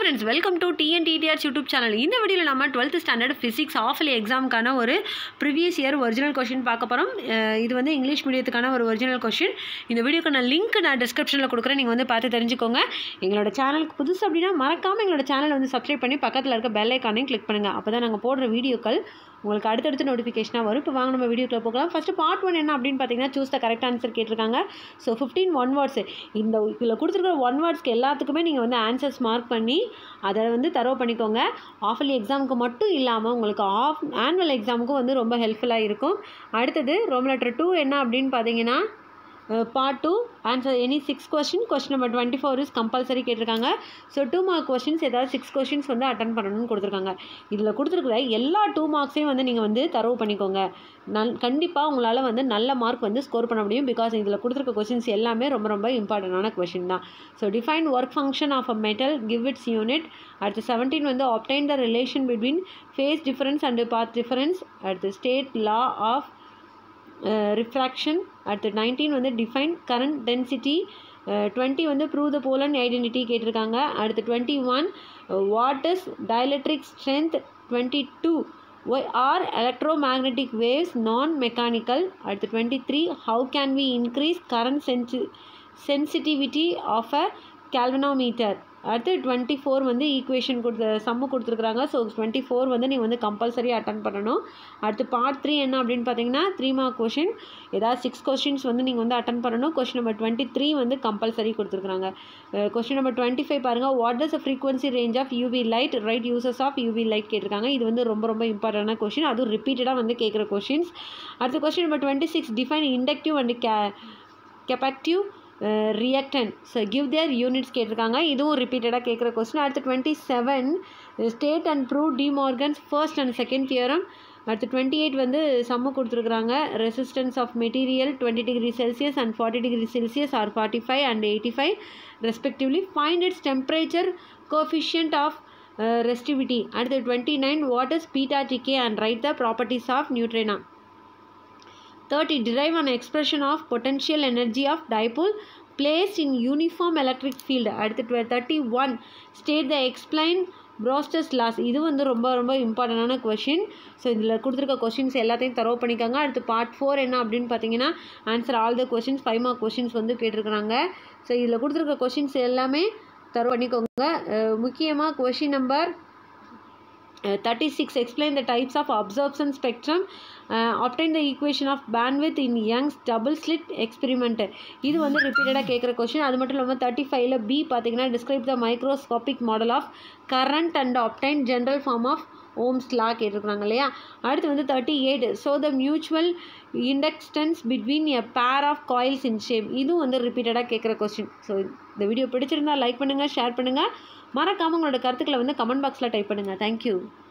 friends welcome to TNTDRS YouTube channel இந்த வீடியோவில் நம்ம டுவெல்த் ஸ்டாண்டர்ட் ஃபிசிக்ஸ் ஆஃப்லி எக்ஸாமுக்கான ஒரு ப்ரீவியஸ் இயர் ஒரிஜினல் கொஷின் பார்க்க போகிறோம் இது வந்து இங்கிலீஷ் மீடியத்துக்கான ஒரு ஒரிஜினல் கொஷின் இந்த வீடியோக்கான லிங்க் நான் டிஸ்கிரிப்ஷனில் கொடுக்குறேன் நீங்கள் வந்து பார்த்து தெரிஞ்சுக்கோங்க எங்களோட சேனலுக்கு புதுசு அப்படின்னா மறக்காமல் எங்களோட சேனலை வந்து சப்ஸ்கிரைப் பண்ணி பக்கத்தில் இருக்க பெல் ஐக்கானையும் கிளிக் பண்ணுங்கள் அப்போ தான் நாங்கள் போடுற வீடியோக்கள் உங்களுக்கு அடுத்தடுத்து நோட்டிஃபிகேஷனாக வரும் இப்போ வாங்க நம்ம வீடியோக்குள்ள போகலாம் ஃபஸ்ட்டு பார்ட் ஒன் என்ன அப்படின்னு பார்த்தீங்கன்னா சூஸ் த கரெக்ட் ஆன்சர் கேட்டிருக்காங்க ஸோ ஃபிஃப்டீன் ஒன் வேர்ட்ஸ் இந்த இதில் கொடுத்துருக்குற ஒன் வேர்ட்ஸ்க்கு எல்லாத்துக்குமே நீங்கள் வந்து ஆன்சர்ஸ் மார்க் பண்ணி அதை வந்து தரவு பண்ணிக்கோங்க ஆஃபலி எக்ஸாமுக்கு மட்டும் இல்லாமல் உங்களுக்கு ஆஃப் ஆனுவல் எக்ஸாமுக்கும் வந்து ரொம்ப ஹெல்ப்ஃபுல்லாக இருக்கும் அடுத்தது ரோம் லெட்டர் டூ என்ன அப்படின்னு பார்த்தீங்கன்னா part two answer any six question question number twenty four is compulsory கேட்டிருக்காங்க ஸோ டூ மார்க் கொஸ்டின்ஸ் ஏதாவது சிக்ஸ் கொஸ்டின்ஸ் வந்து அட்டன் பண்ணணும்னு கொடுத்துருக்காங்க இதில் கொடுத்துருக்குற எல்லா டூ மார்க்ஸையும் வந்து நீங்கள் வந்து தரவு பண்ணிக்கோங்க நல் கண்டிப்பாக உங்களால் வந்து நல்ல மார்க் வந்து ஸ்கோர் பண்ண முடியும் பிகாஸ் இதில் கொடுத்துருக்க கொஸ்டின்ஸ் எல்லாமே ரொம்ப ரொம்ப இம்பார்ட்டண்டான கொஷின் தான் so define work function of a metal give its unit அடுத்து செவன்டீன் வந்து obtain the relation between phase difference and path difference அடுத்து ஸ்டேட் லா ஆஃப் ரிஃப்ராக்ஷன் அடுத்து நைன்டீன் வந்து டிஃபைன் கரண்ட் டென்சிட்டி டுவெண்ட்டி வந்து ப்ரூவ் த போலன் ஐடென்டிட்டி கேட்டிருக்காங்க அடுத்து twenty one what is dielectric strength twenty two why are electromagnetic waves non mechanical அடுத்து twenty three how can we increase current சென்சி sensitivity of a galvanometer அடுத்து twenty four வந்து equation கொடுத்து sum கொடுத்துருக்குறாங்க so twenty four வந்து நீங்கள் வந்து compulsory attend பண்ணணும் அடுத்து பார்ட் த்ரீ என்ன அப்படின்னு பார்த்தீங்கன்னா த்ரீ மார்க் கொஷின் ஏதாவது சிக்ஸ் கொஷின்ஸ் வந்து நீங்கள் வந்து அட்டன் பண்ணணும் கொஷின் நம்பர் டுவெண்ட்டி த்ரீ வந்து கம்பல்சரி கொடுத்துருக்குறாங்க கொஷின் நம்பர் டுவெண்ட்டி ஃபைவ் பாருங்கள் what is a frequency range of UV light write uses of UV light கேட்டிருக்காங்க இது வந்து ரொம்ப ரொம்ப இம்பார்ட்டண்டான கொஷின் அதுவும் ரிப்பீட்டடாக வந்து கேட்குற கொஷின்ஸ் அடுத்து question number twenty six define inductive and K capacitive reactance so give their units கேட்டிருக்காங்க இதுவும் ரிப்பீட்டடாக கேட்குற கொஸ்டின் அடுத்து twenty seven state and prove De Morgan's first and second theorem அடுத்து டுவெண்ட்டி எயிட் வந்து சம்மு கொடுத்துருக்குறாங்க resistance of material twenty degree celsius and forty degree celsius are forty five and eighty five respectively find its temperature coefficient of resistivity அடுத்து twenty nine what is beta decay and write the properties of neutrino thirty derive an expression of potential energy of dipole placed in uniform electric field அடுத்து thirty one state the explain Brewster's laws இது வந்து ரொம்ப ரொம்ப இம்பார்ட்டண்டான question so இதில் கொடுத்துருக்க questions எல்லாத்தையும் தரவு பண்ணிக்காங்க அடுத்து பார்ட் ஃபோர் என்ன அப்படின்னு பார்த்தீங்கன்னா answer all the questions five mark questions வந்து கேட்டிருக்கிறாங்க ஸோ இதில் கொடுத்துருக்க கொஷின்ஸ் எல்லாமே தரவு பண்ணிக்கோங்க முக்கியமாக question number thirty six explain the types of absorption spectrum obtain the equation of bandwidth in Young's double slit experiment இது வந்து ரிப்பீட்டடாக கேட்குற கொஷின் அது மட்டும் இல்லாமல் தேர்ட்டி ஃபைவ்ல பி பார்த்தீங்கன்னா describe the microscopic model of current and obtain general form of Ohm's law கேட்டிருக்கிறாங்க இல்லையா அடுத்து வந்து thirty eight so the mutual inductance between a pair of coils in shape இதுவும் வந்து ரிப்பீட்டடாக கேட்குற கொஸ்டின் ஸோ இந்த வீடியோ பிடிச்சிருந்தா லைக் பண்ணுங்கள் ஷேர் பண்ணுங்கள் மறக்காமல் உங்களோட கருத்துக்களை வந்து கமெண்ட் பாக்ஸில் டைப் பண்ணுங்கள் தேங்க்யூ